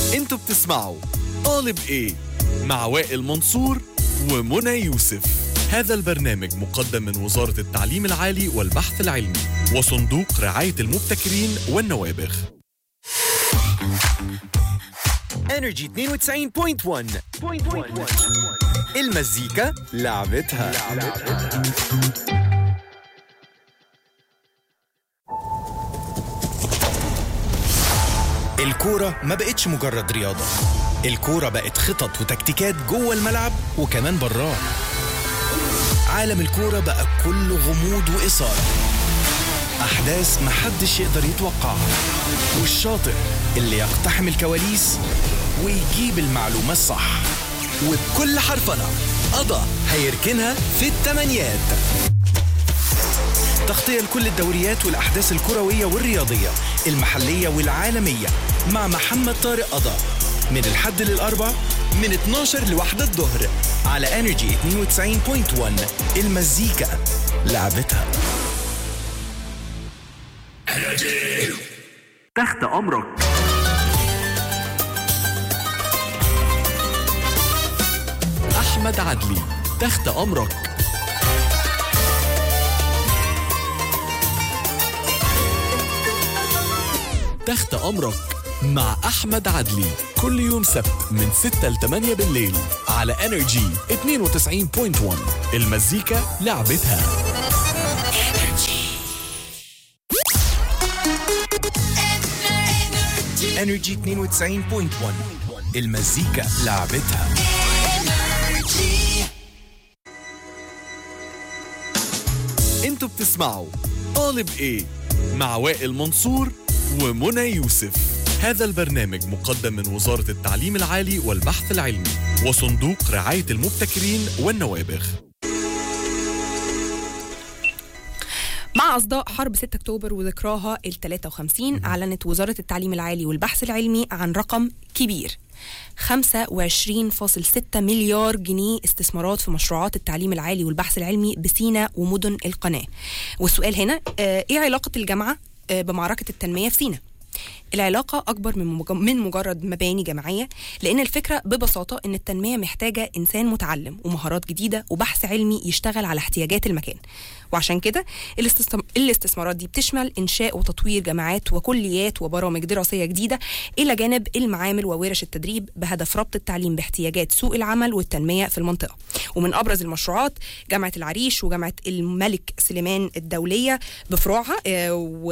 انتوا بتسمعوا طالب ايه مع وائل منصور ومنى يوسف هذا البرنامج مقدم من وزارة التعليم العالي والبحث العلمي وصندوق رعاية المبتكرين والنوابغ انرجي 92.1 المزيكا لعبتها, الكورة ما بقتش مجرد رياضة الكورة بقت خطط وتكتيكات جوه الملعب وكمان براه عالم الكورة بقى كله غموض وإثارة أحداث محدش يقدر يتوقعها والشاطر اللي يقتحم الكواليس ويجيب المعلومة الصح وبكل حرفنة قضى هيركنها في التمانيات تغطية لكل الدوريات والأحداث الكروية والرياضية المحلية والعالمية مع محمد طارق قضا من الحد للأربع من 12 لواحدة الظهر على انرجي 92.1 المزيكا لعبتها تحت امرك أحمد عدلي تحت أمرك تحت أمرك مع أحمد عدلي كل يوم سبت من 6 ل 8 بالليل على انرجي 92.1 المزيكا لعبتها انرجي 92.1 المزيكا لعبتها انتوا بتسمعوا طالب ايه مع وائل منصور ومنى يوسف هذا البرنامج مقدم من وزارة التعليم العالي والبحث العلمي وصندوق رعاية المبتكرين والنوابغ مع أصداء حرب 6 أكتوبر وذكراها ال 53 أعلنت وزارة التعليم العالي والبحث العلمي عن رقم كبير 25.6 مليار جنيه استثمارات في مشروعات التعليم العالي والبحث العلمي بسينا ومدن القناة والسؤال هنا آه، إيه علاقة الجامعة آه، بمعركة التنمية في سينا؟ العلاقة أكبر من مج- من مجرد مباني جامعية لأن الفكرة ببساطة إن التنمية محتاجة إنسان متعلم ومهارات جديدة وبحث علمي يشتغل على احتياجات المكان وعشان كده الاستثم- الاستثمارات دي بتشمل إنشاء وتطوير جامعات وكليات وبرامج دراسية جديدة إلى جانب المعامل وورش التدريب بهدف ربط التعليم باحتياجات سوق العمل والتنمية في المنطقة ومن أبرز المشروعات جامعة العريش وجامعة الملك سليمان الدولية بفروعها آه، و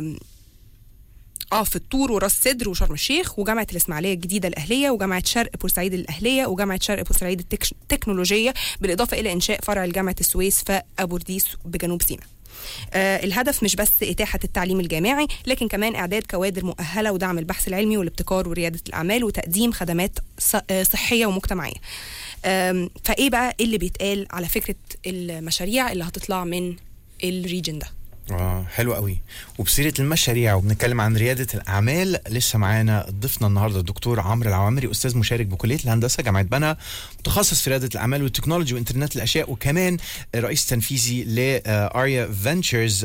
اه في الطور وراس سدر وشرم الشيخ وجامعه الاسماعيليه الجديده الاهليه وجامعه شرق بورسعيد الاهليه وجامعه شرق بورسعيد التكش- التكنولوجيه بالاضافه الى انشاء فرع لجامعه السويس في ابو رديس بجنوب سيناء آه الهدف مش بس إتاحة التعليم الجامعي لكن كمان إعداد كوادر مؤهلة ودعم البحث العلمي والابتكار وريادة الأعمال وتقديم خدمات ص- آه، صحية ومجتمعية آم، فإيه بقى اللي بيتقال على فكرة المشاريع اللي هتطلع من الريجن ده اه حلو قوي وبسيره المشاريع وبنتكلم عن رياده الاعمال لسه معانا ضيفنا النهارده الدكتور عمرو العوامري استاذ مشارك بكليه الهندسه جامعه بنا متخصص في رياده الاعمال والتكنولوجي وانترنت الاشياء وكمان رئيس تنفيذي لاريا فينتشرز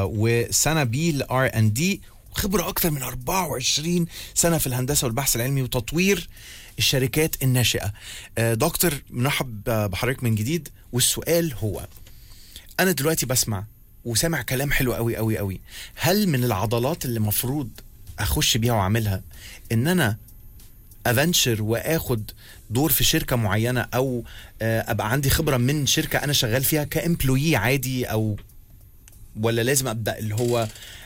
وسنابيل ار ان دي خبره اكتر من 24 سنه في الهندسه والبحث العلمي وتطوير الشركات الناشئه آه، دكتور مرحب بحضرتك من جديد والسؤال هو انا دلوقتي بسمع وسامع كلام حلو قوي قوي قوي هل من العضلات اللي مفروض اخش بيها واعملها ان انا افنشر واخد دور في شركه معينه او آه، ابقى عندي خبره من شركه انا شغال فيها كامبلوي عادي او ولا لازم ابدا اللي هو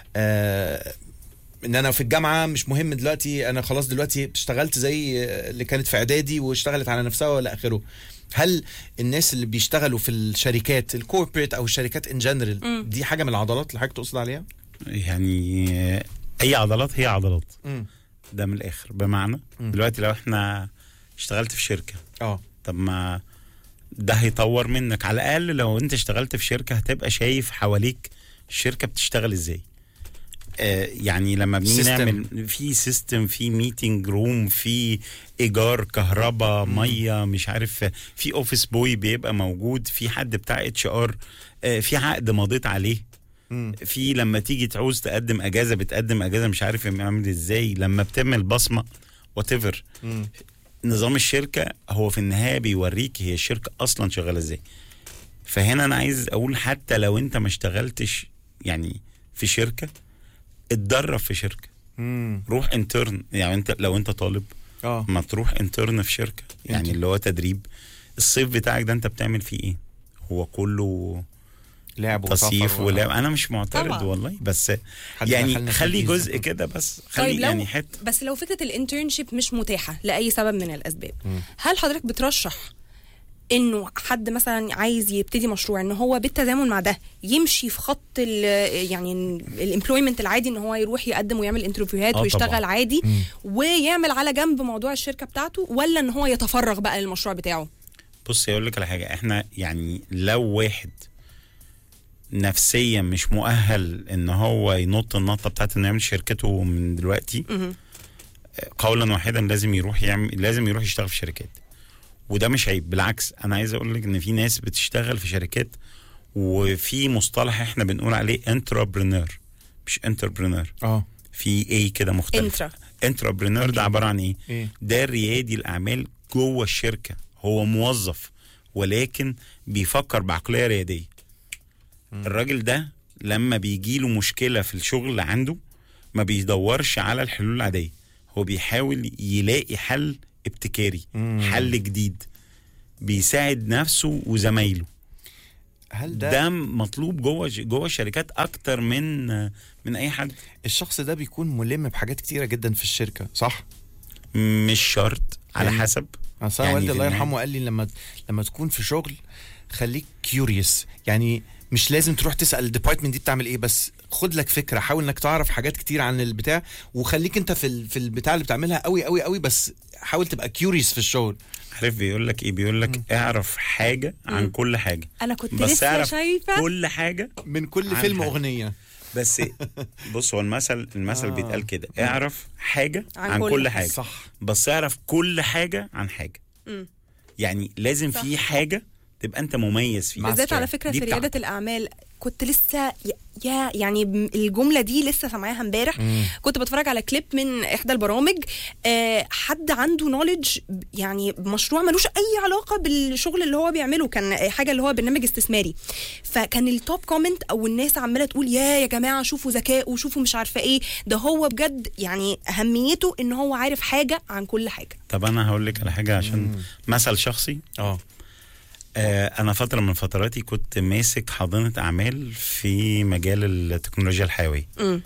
آه ان انا في الجامعه مش مهم دلوقتي انا خلاص دلوقتي اشتغلت زي اللي كانت في اعدادي واشتغلت على نفسها ولا اخره هل الناس اللي بيشتغلوا في الشركات الكوربريت او الشركات ان جنرال دي حاجه من العضلات اللي حضرتك تقصد عليها يعني اي عضلات هي عضلات مم. ده من الاخر بمعنى مم. دلوقتي لو احنا اشتغلت في شركه اه طب ما ده هيطور منك على الاقل لو انت اشتغلت في شركه هتبقى شايف حواليك الشركه بتشتغل ازاي آه يعني لما بنيجي System. نعمل في سيستم في ميتنج روم في ايجار كهرباء ميه مش عارف في اوفيس بوي بيبقى موجود في حد بتاع اتش ار في عقد مضيت عليه مم. في لما تيجي تعوز تقدم اجازه بتقدم اجازه مش عارف عامل ازاي لما بتعمل بصمه وات ايفر نظام الشركه هو في النهايه بيوريك هي الشركه اصلا شغاله ازاي فهنا انا عايز اقول حتى لو انت ما اشتغلتش يعني في شركه اتدرب في شركه مم. روح انترن يعني انت لو انت طالب اه ما تروح انترن في شركه يعني اللي هو تدريب الصيف بتاعك ده انت بتعمل فيه ايه هو كله لعب وسفر تصيف و- ولعب انا مش معترض طبعا. والله بس حد يعني دخلنا في خلي الجيزة. جزء كده بس خلي طيب لو يعني حته بس لو فكره الانترنشيب مش متاحه لاي سبب من الاسباب هل حضرتك بترشح انه حد مثلا عايز يبتدي مشروع ان هو بالتزامن مع ده يمشي في خط ال- يعني الامبلويمنت العادي ان هو يروح يقدم ويعمل انترفيوهات آه ويشتغل طبعاً. عادي ويعمل على جنب موضوع الشركه بتاعته ولا ان هو يتفرغ بقى للمشروع بتاعه بص اقول لك على حاجه احنا يعني لو واحد نفسيا مش مؤهل ان هو ينط النطه بتاعت انه يعمل شركته من دلوقتي مهم. قولا واحدا لازم يروح يعمل لازم يروح يشتغل في شركات وده مش عيب بالعكس انا عايز اقول لك ان في ناس بتشتغل في شركات وفي مصطلح احنا بنقول عليه انتربرينور مش انتربرينور اه في ايه كده مختلف انترا انتربرينور ده عباره عن ايه ايه ده ريادي الاعمال جوه الشركه هو موظف ولكن بيفكر بعقليه رياديه الراجل ده لما بيجي له مشكله في الشغل اللي عنده ما بيدورش على الحلول العاديه هو بيحاول يلاقي حل ابتكاري مم. حل جديد بيساعد نفسه وزمايله هل ده, ده, ده مطلوب جوه جوه الشركات اكتر من من اي حد الشخص ده بيكون ملم بحاجات كتيره جدا في الشركه صح مش شرط على يعني- حسب اصل يعني يعني والدي في الله النهاية- يرحمه قال لي لما لما تكون في شغل خليك كيوريوس يعني مش لازم تروح تسال الديبارتمنت دي بتعمل ايه بس خد لك فكره حاول انك تعرف حاجات كتير عن البتاع وخليك انت في ال- في البتاع اللي بتعملها قوي قوي قوي بس حاول تبقى كيوريوس في الشغل عارف بيقول لك ايه بيقول لك اعرف حاجه عن كل حاجه انا كنت بس لسه اعرف شايفه كل حاجه من كل عن فيلم حاجة. اغنيه بس بص هو المثل المثل آه. بيتقال كده اعرف حاجه عن عن, كل كل حاجة. حاجه صح بس اعرف كل حاجه عن حاجه مم. يعني لازم صح. في حاجه تبقى انت مميز فيها بالذات ماستر. على فكره دي في بتاعتك. رياده الاعمال كنت لسه ي- يا يعني م- الجمله دي لسه سامعاها امبارح كنت بتفرج على كليب من احدى البرامج آه حد عنده نوليدج يعني مشروع ملوش اي علاقه بالشغل اللي هو بيعمله كان حاجه اللي هو برنامج استثماري فكان التوب كومنت او الناس عماله تقول يا يا جماعه شوفوا ذكائه شوفوا مش عارفه ايه ده هو بجد يعني اهميته ان هو عارف حاجه عن كل حاجه طب انا هقول لك على حاجه عشان مثل شخصي اه آه انا فتره من فتراتي كنت ماسك حاضنه اعمال في مجال التكنولوجيا الحيويه امم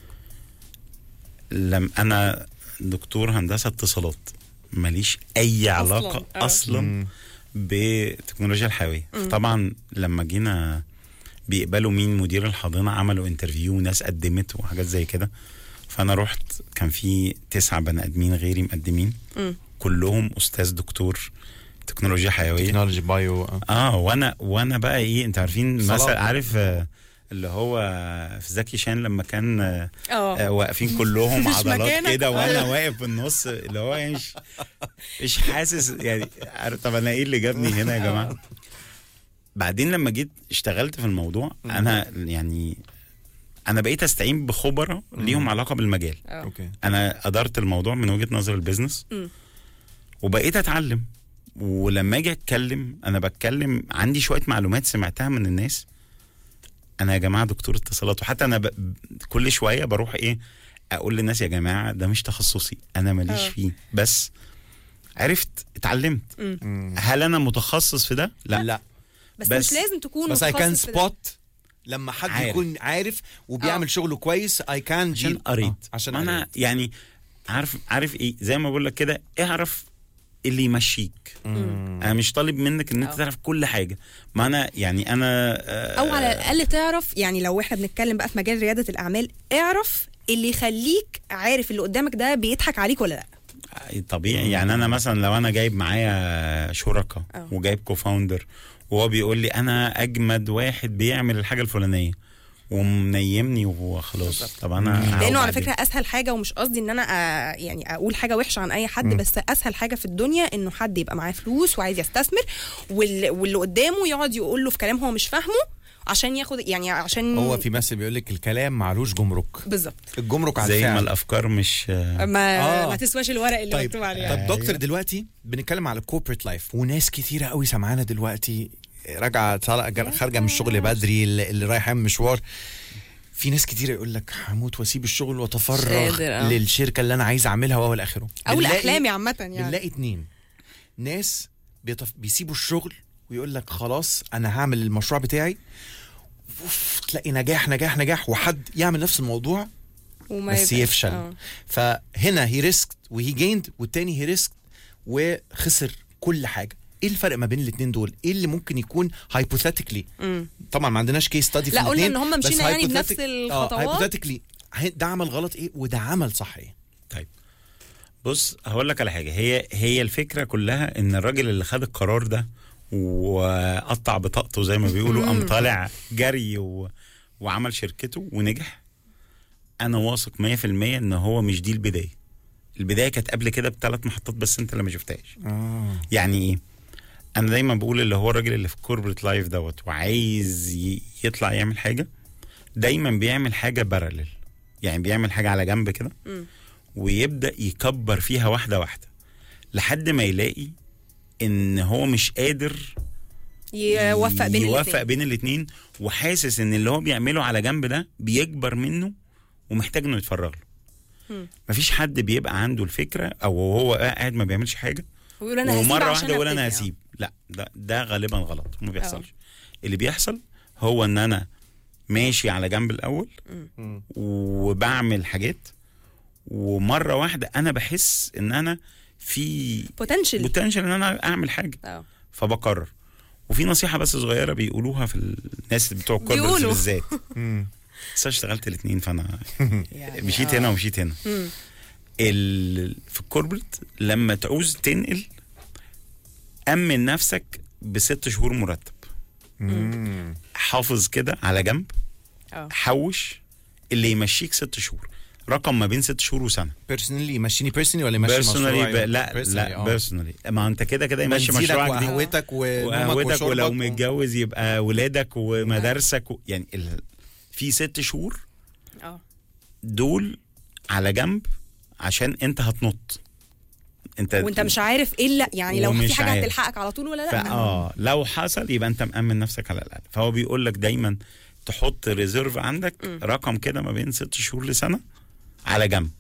لم انا دكتور هندسه اتصالات ماليش اي علاقه آه. اصلا, مم. بتكنولوجيا الحيويه طبعا لما جينا بيقبلوا مين مدير الحاضنه عملوا انترفيو وناس قدمت وحاجات زي كده فانا رحت كان في تسعة بني ادمين غيري مقدمين مم. كلهم استاذ دكتور تكنولوجيا حيويه تكنولوجي بايو آه. اه وانا وانا بقى ايه انت عارفين صلاة. مثلا عارف آه، اللي هو في زكي شان لما كان آه، آه، اه واقفين كلهم مش عضلات مكانك. كده وانا أيوة. واقف في النص اللي هو مش مش حاسس يعني عارف طب انا ايه اللي جابني هنا يا جماعه بعدين لما جيت اشتغلت في الموضوع انا يعني انا بقيت استعين بخبراء ليهم علاقه بالمجال آه. اوكي انا ادرت الموضوع من وجهه نظر البيزنس مم. وبقيت اتعلم ولما اجي اتكلم انا بتكلم عندي شويه معلومات سمعتها من الناس انا يا جماعه دكتور اتصالات وحتى انا ب... كل شويه بروح ايه اقول للناس يا جماعه ده مش تخصصي انا ماليش آه. فيه بس عرفت اتعلمت مم. هل انا متخصص في ده لا, لا بس, بس- مش لازم تكون بس اي كان متخصص في ده. سبوت لما حد عارف. يكون عارف وبيعمل آه. شغله كويس اي كان عشان قريت عشان ما انا قريت. يعني عارف عارف ايه زي ما بقول لك كده اعرف اللي يمشيك مم. انا مش طالب منك ان انت آه. تعرف كل حاجه ما انا يعني انا آه، او على الاقل تعرف يعني لو احنا بنتكلم بقى في مجال رياده الاعمال اعرف اللي يخليك عارف اللي قدامك ده بيضحك عليك ولا لا طبيعي يعني انا مثلا لو انا جايب معايا شركاء أه. وجايب كوفاوندر وهو بيقول لي انا اجمد واحد بيعمل الحاجه الفلانيه ومنيمني وخلاص طب انا هقعد لانه على بعدين. فكره اسهل حاجه ومش قصدي ان انا آه يعني اقول حاجه وحشه عن اي حد مم. بس اسهل حاجه في الدنيا انه حد يبقى معاه فلوس وعايز يستثمر وال- واللي قدامه يقعد يقول له في كلام هو مش فاهمه عشان ياخد يعني عشان هو في مثل بيقول لك الكلام معلوش جمرك بالظبط الجمرك على زي ما الفعل الافكار مش ما آه. ما تسواش الورق اللي طيب مكتوب عليه طب دكتور دلوقتي بنتكلم على الكوربريت لايف وناس كتيره قوي سامعانا دلوقتي راجعه طالعه جر- خارجه من الشغل بدري اللي اللي رايحه يعمل مشوار في ناس كتيره يقول لك هموت واسيب الشغل واتفرغ قادر، آه. للشركه اللي انا عايز اعملها والى اخره او بنلاقي- لاحلامي عامه يعني بنلاقي اتنين ناس بيتف... بيسيبوا الشغل ويقول لك خلاص انا هعمل المشروع بتاعي اوف تلاقي نجاح نجاح نجاح وحد يعمل نفس الموضوع وما بس يبقاش- يفشل آه. فهنا هي ريسك وهي جيند والتاني هي ريسك وخسر كل حاجه ايه الفرق ما بين الاثنين دول ايه اللي ممكن يكون هايبوثيتيكلي مم. طبعا ما عندناش كيس ستادي في لا، قلنا الاتنين، إن هم بس مشينا يعني بنفس hypothetic- الخطوات. اه هايبوثيتيكلي ده عمل غلط ايه وده عمل صح ايه طيب بص هقول لك على حاجه هي هي الفكره كلها ان الراجل اللي خد القرار ده وقطع بطاقته زي ما بيقولوا قام طالع جري و... وعمل شركته ونجح انا واثق 100% ان هو مش دي البدايه البدايه كانت قبل كده بثلاث محطات بس انت اللي ما شفتهاش اه يعني ايه انا دايما بقول اللي هو الراجل اللي في الكوربريت لايف دوت وعايز ي- يطلع يعمل حاجه دايما بيعمل حاجه بارلل يعني بيعمل حاجه على جنب كده مم. ويبدا يكبر فيها واحده واحده لحد ما يلاقي ان هو مش قادر يوفق بين يوفق الاتنين. بين الاثنين وحاسس ان اللي هو بيعمله على جنب ده بيكبر منه ومحتاج انه يتفرغ له مم. مفيش حد بيبقى عنده الفكره او هو قاعد ما بيعملش حاجه ويقول انا هسيب ومره عشان واحده يقول انا أبتدي. هسيب لا ده ده غالبا غلط ما بيحصلش اللي بيحصل هو ان انا ماشي على جنب الاول وبعمل حاجات ومره واحده انا بحس ان انا في بوتنشال بوتنشال ان انا اعمل حاجه اه فبقرر وفي نصيحه بس صغيره بيقولوها في الناس بتوع الكوربريتس بيقولوا. بالذات بس أنا اشتغلت الاثنين فانا مشيت هنا ومشيت هنا مم. ال... في الكوربريت لما تعوز تنقل امن نفسك بست شهور مرتب حافظ كده على جنب اه حوش اللي يمشيك ست شهور رقم ما بين ست شهور وسنه بيرسونالي يمشيني بيرسونالي ولا يمشي بيرسونالي مشروع ب... لا personally، لا آه. بيرسونالي ما انت كده كده يمشي بنزينك مشروعك دي وقهوتك ونومك وقهوتك ولو وشربك و- متجوز يبقى ولادك ومدارسك و... يعني ال... في ست شهور اه دول على جنب عشان انت هتنط انت وانت مش عارف ايه اللي يعني لو في ومش حاجه عارف. هتلحقك على طول ولا لا ما- فاه لو حصل يبقى انت مأمن نفسك على الاقل فهو بيقول لك دايما تحط ريزيرف عندك م. رقم كده ما بين ست شهور لسنه على جنب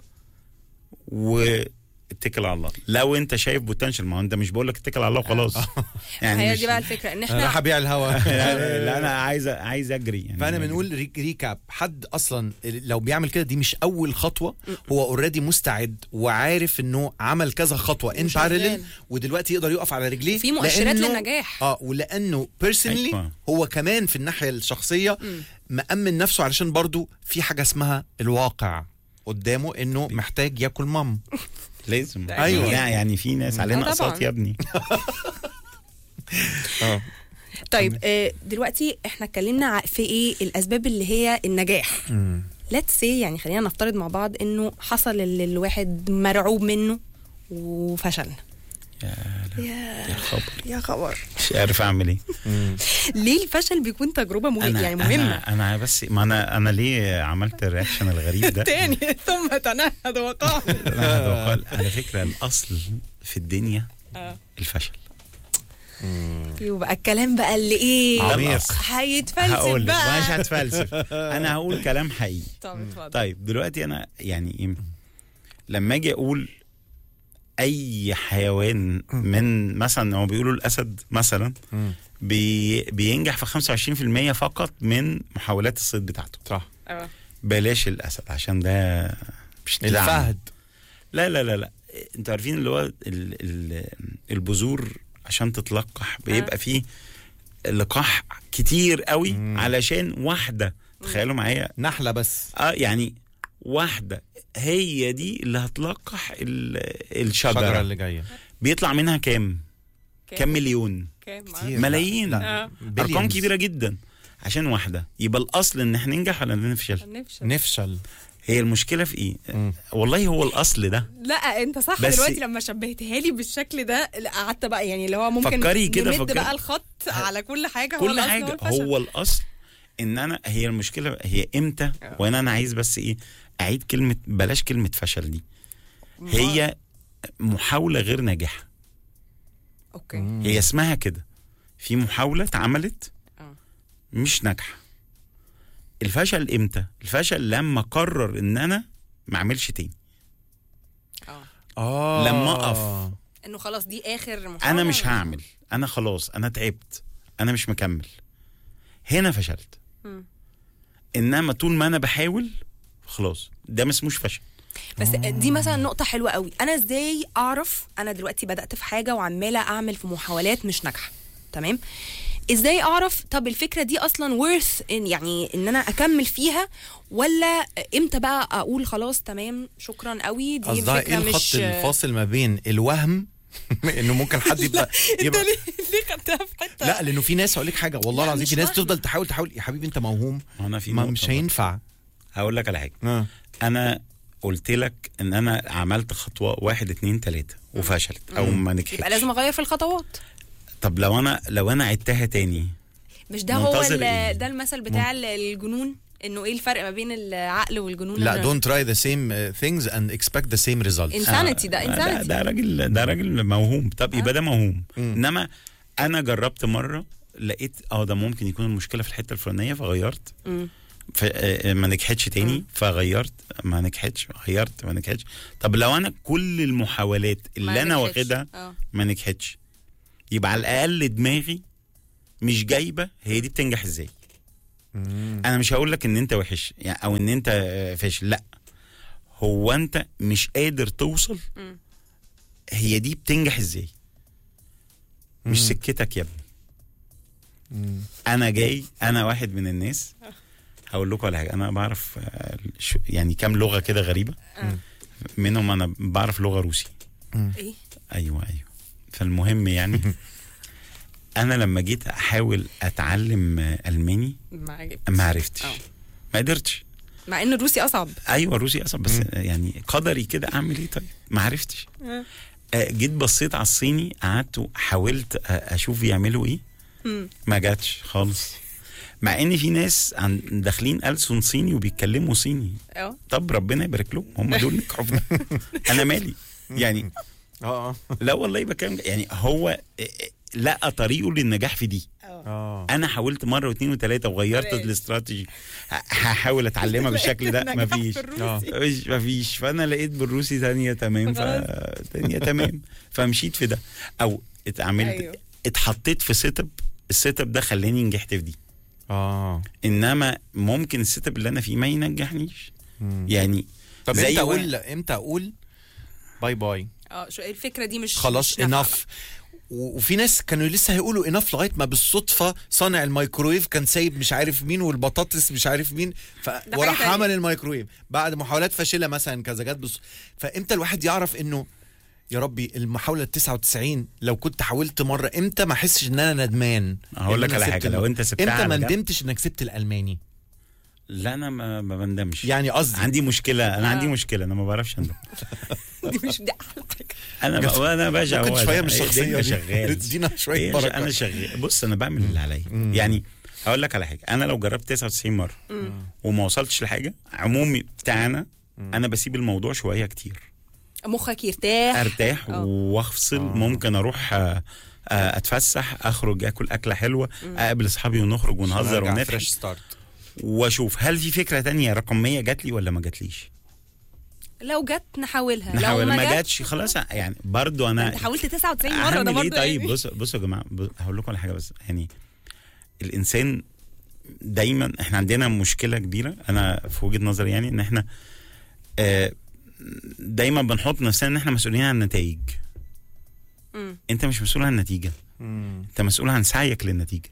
واتكل على الله لو انت شايف بوتنشال ما هو انت مش بقول لك اتكل على الله وخلاص هي مش- دي بقى الفكره ان انا راح احنا ابيع الهوا لا, لا انا عايز عايز اجري يعني فانا بنقول ري- ريكاب حد اصلا لو بيعمل كده دي مش اول خطوه هو اوريدي مستعد وعارف انه عمل كذا خطوه ان وشغال. بارلل ودلوقتي يقدر يقف على رجليه في مؤشرات لأنه- للنجاح. اه ولانه بيرسونلي أيوة. هو كمان في الناحيه الشخصيه مأمن نفسه علشان برضو في حاجه اسمها الواقع قدامه انه محتاج ياكل مام لازم أيوة. لا يعني في ناس علينا آه طبعاً. اقساط يا ابني اه طيب آه، دلوقتي احنا اتكلمنا ع- في ايه الاسباب اللي هي النجاح ليتس سي يعني خلينا نفترض مع بعض انه حصل اللي الواحد مرعوب منه وفشل يا لا يا يا خبر يا خبر مش عارف اعمل ايه ليه الفشل بيكون تجربه مهمه انا يعني مهمه انا انا بس ما انا انا ليه عملت الرياكشن الغريب ده تاني ثم تنهد وقام لا، ده وقال على فكره الاصل في الدنيا آه. الفشل يبقى الكلام بقى اللي ايه عميق. هيتفلسف هقول لك بقى مش هتفلسف انا هقول كلام حقيقي طب اتفضل طيب دلوقتي انا يعني ايه لما اجي اقول اي حيوان من مثلا هو بيقولوا الاسد مثلا بي بينجح في 25% فقط من محاولات الصيد بتاعته صح اه بلاش الاسد عشان ده مش تدعم. الفهد لا لا لا لا انتوا عارفين اللي هو ال ال البذور عشان تتلقح بيبقى فيه لقاح كتير قوي علشان واحده تخيلوا معايا نحله بس اه يعني واحده هي دي اللي هتلقح ال- الشجره الشجره اللي جايه بيطلع منها كام كام مليون كام كتير. ملايين لا. آه. ارقام billions. كبيره جدا عشان واحده يبقى الاصل ان احنا ننجح ولا نفشل نفشل نفشل هي المشكله في ايه مم. والله هو الاصل ده لا انت صح بس- دلوقتي لما شبهتها لي بالشكل ده لا، قعدت بقى يعني اللي هو ممكن فكري كده، نمد فكري. بقى الخط على كل حاجه هو كل الأصل حاجه الفشل. هو الاصل ان انا هي المشكله هي امتى وانا انا عايز بس ايه اعيد كلمه بلاش كلمه فشل دي هي محاوله غير ناجحه اوكي هي اسمها كده في محاوله اتعملت آه. مش ناجحه الفشل امتى الفشل لما قرر ان انا ما اعملش تاني اه اه لما أقف. انه خلاص دي اخر محاولة انا مش هعمل انا خلاص انا تعبت انا مش مكمل هنا فشلت مم. انما طول ما انا بحاول خلاص ده ما اسموش فشل بس دي مثلا نقطة حلوة قوي أنا إزاي أعرف أنا دلوقتي بدأت في حاجة وعمالة أعمل في محاولات مش ناجحة تمام ازاي اعرف طب الفكره دي اصلا worth إن يعني ان انا اكمل فيها ولا امتى بقى اقول خلاص تمام شكرا قوي دي قصدها فكره ايه الخط مش الفاصل ما بين الوهم انه ممكن حد يبقى انت يبقى ليه ليه خدتها في حته لا لانه في ناس اقول لك حاجه والله لا، العظيم مش في ناس وهم. تفضل تحاول تحاول يا حبيبي انت موهوم انا في ما نقطة مش بقى. هينفع هقول لك على حاجه آه. انا قلت لك ان انا عملت خطوه واحد اتنين تلاته وفشلت او ما نجحتش يبقى لازم اغير في الخطوات طب لو انا لو انا عدتها تاني مش ده هو منتظر ال- إيه؟ ده المثل بتاع ال- الجنون انه ايه الفرق ما بين العقل والجنون لا أنا- don't try the same uh, things and expect the same results insanity ده ده, insanity ده راجل ده راجل موهوم طب يبقى ده موهوم انما انا جربت مره لقيت اه ده ممكن يكون المشكله في الحته الفلانيه فغيرت مم. ف... آه، ما نجحتش تاني فغيرت ما نجحتش غيرت ما نجحتش طب لو انا كل المحاولات اللي ما انا نجحتش. واخدها اه ما نجحتش يبقى على الاقل دماغي مش جايبه هي دي بتنجح ازاي انا مش هقول لك ان انت وحش يعني او ان انت آه، فاشل لا هو انت مش قادر توصل مم. هي دي بتنجح ازاي مش سكتك يا ابني انا جاي انا واحد من الناس هقول لكم على حاجه انا بعرف آه، شو- يعني كام لغه كده غريبه آه. منهم انا بعرف لغه روسي ايه ايوه ايوه فالمهم يعني انا لما جيت احاول اتعلم آه، الماني ما عجبتش. ما عرفتش آه. ما قدرتش مع ان الروسي اصعب ايوه الروسي اصلا بس يعني قدري كده اعمل ايه طيب ما عرفتش آه. آه، جيت بصيت على الصيني قعدت حاولت آه، اشوف بيعملوا ايه مم. ما جاتش خالص مع ان في ناس عن داخلين ألسن صيني وبيتكلموا صيني اه طب ربنا يبارك لهم هم دول نجحوا في ده انا مالي يعني اه لا والله بكلم يعني هو آه، آه، لقى طريقه للنجاح في دي اه انا حاولت مره واثنين وثلاثه وغيرت ماشي. الاستراتيجي ه- هحاول اتعلمها بالشكل ده نجاح مفيش في الروسي. آه. مش مفيش فانا لقيت بالروسي تانية تمام ف... خلاص. تانية تمام فمشيت في ده او اتعاملت أيوه. أيوه. اتحطيت في سيت اب السيت اب ده خلاني نجحت في دي اه انما ممكن السيت اب اللي انا فيه ما ينجحنيش مم. يعني طب زي امتى واحد- اقول امتى اقول باي باي اه شو الفكره دي مش خلاص مش نافعة انف وفي ناس كانوا لسه هيقولوا انف لغايه ما بالصدفه صانع الميكرويف كان سايب مش عارف مين والبطاطس مش عارف مين ف حاجة وراح تانية. عمل الميكرويف بعد محاولات فاشله مثلا كذا جت بص فامتى الواحد يعرف انه يا ربي المحاوله ال 99 لو كنت حاولت مره امتى ما احسش ان انا ندمان هقول إن لك أنا على سبت حاجة، الم- لو أنت سبتها امتى على ما جنب؟ ندمتش انك سبت الالماني لا انا ما, ما بندمش يعني قصدي عندي مشكله انا آه. عندي مشكله انا ما بعرفش اندم دي مش دي احلى حاجه انا ب... انا باشا ممكن هو شويه ده. من إيه، الشخصيه الدنيا دي شغال ادينا شويه إيه، بركه انا شغال بص انا بعمل اللي عليا يعني هقول لك على حاجه انا لو جربت 99 مره وما وصلتش لحاجه عمومي بتاعنا انا بسيب الموضوع شويه كتير مخك يرتاح ارتاح آه. وافصل ممكن اروح آه، آه، اتفسح اخرج اكل اكله حلوه اقابل اصحابي ونخرج ونهزر ونضحك فريش ستارت واشوف هل في فكره تانية رقميه جات لي ولا ما جاتليش لو جت نحاولها نحاول لو ما جت جاتش خلاص يعني برضو انا انت حاولت 99 مره ده هعمل برضه ايه طيب يعني. بص بصوا يا جماعه ب- هقول لكم على حاجه بس يعني الانسان دايما احنا عندنا مشكله كبيره انا في وجهه نظري يعني ان احنا آه، دايما بنحط نفسنا ان احنا مسؤولين عن النتائج مم. انت مش مسؤول عن النتيجه انت مسؤول عن سعيك للنتيجه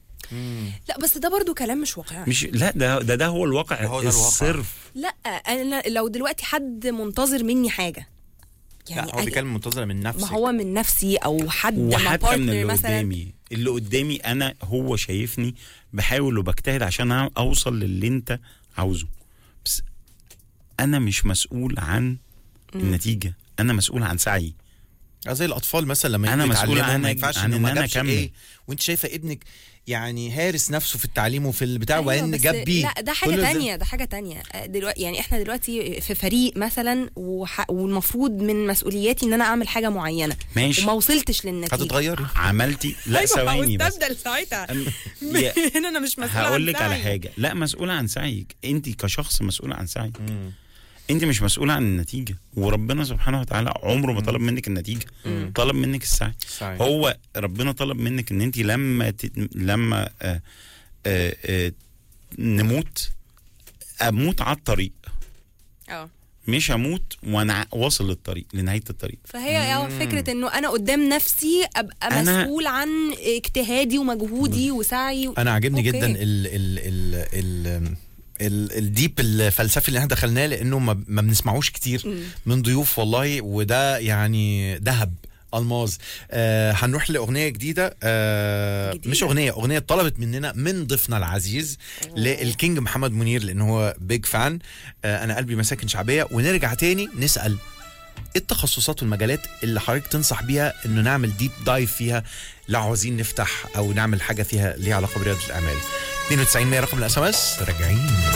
لا بس ده برضو كلام مش واقعي مش لا ده ده, ده هو الواقع هو ده الواقع. الصرف لا انا لو دلوقتي حد منتظر مني حاجه لا هو أج- بيتكلم منتظره من نفسك ما هو من نفسي او حد ما وحتى من بارتنر اللي مثلا قدامي اللي قدامي انا هو شايفني بحاول وبجتهد عشان أ- اوصل للي انت عاوزه بس انا مش مسؤول عن النتيجه انا مسؤول عن سعي زي الاطفال مثلا لما أنا يجوا مسؤول يتعلموا عن- ما ينفعش عن انه إن ما أنا جابش أكمل. ايه وانت شايفه ابنك يعني هارس نفسه في التعليم وفي البتاع أيوة، وان بس جاب بي لا ده حاجه كله زي- تانية ده حاجه تانية آه، دلوقتي يعني احنا دلوقتي في فريق مثلا وح... والمفروض من مسؤولياتي ان انا اعمل حاجه معينه ماشي وما وصلتش للنتيجه هتتغيري عملتي لا أيوة، ثواني بس هستبدل ساعتها أم- يا- هنا انا مش مسؤوله عن هقول لك على سعي. حاجه لا مسؤوله عن سعيك انت كشخص مسؤوله عن سعيك انت مش مسؤوله عن النتيجه وربنا سبحانه وتعالى عمره ما طلب منك النتيجه طلب منك السعي صحيح. هو ربنا طلب منك ان انت لما ت... لما آه آه آه نموت اموت على الطريق اه مش هموت وانا واصل للطريق لنهايه الطريق فهي اه فكره انه انا قدام نفسي ابقى أنا- مسؤول عن اجتهادي ومجهودي وسعي انا عاجبني أوكي. جدا ال ال ال ال ال الديب الفلسفي اللي احنا دخلناه لانه ما, ما بنسمعوش كتير من ضيوف والله وده يعني ذهب الماظ آه هنروح لاغنيه جديده آه جديدة. مش اغنيه اغنيه طلبت مننا من ضيفنا العزيز للكينج محمد منير لان هو بيج فان آه انا قلبي مساكن شعبيه ونرجع تاني نسال ايه التخصصات والمجالات اللي حضرتك تنصح بيها انه نعمل ديب دايف فيها لو عاوزين نفتح او نعمل حاجه فيها ليها علاقه برياده الاعمال 92 100 رقم الاس ام اس راجعين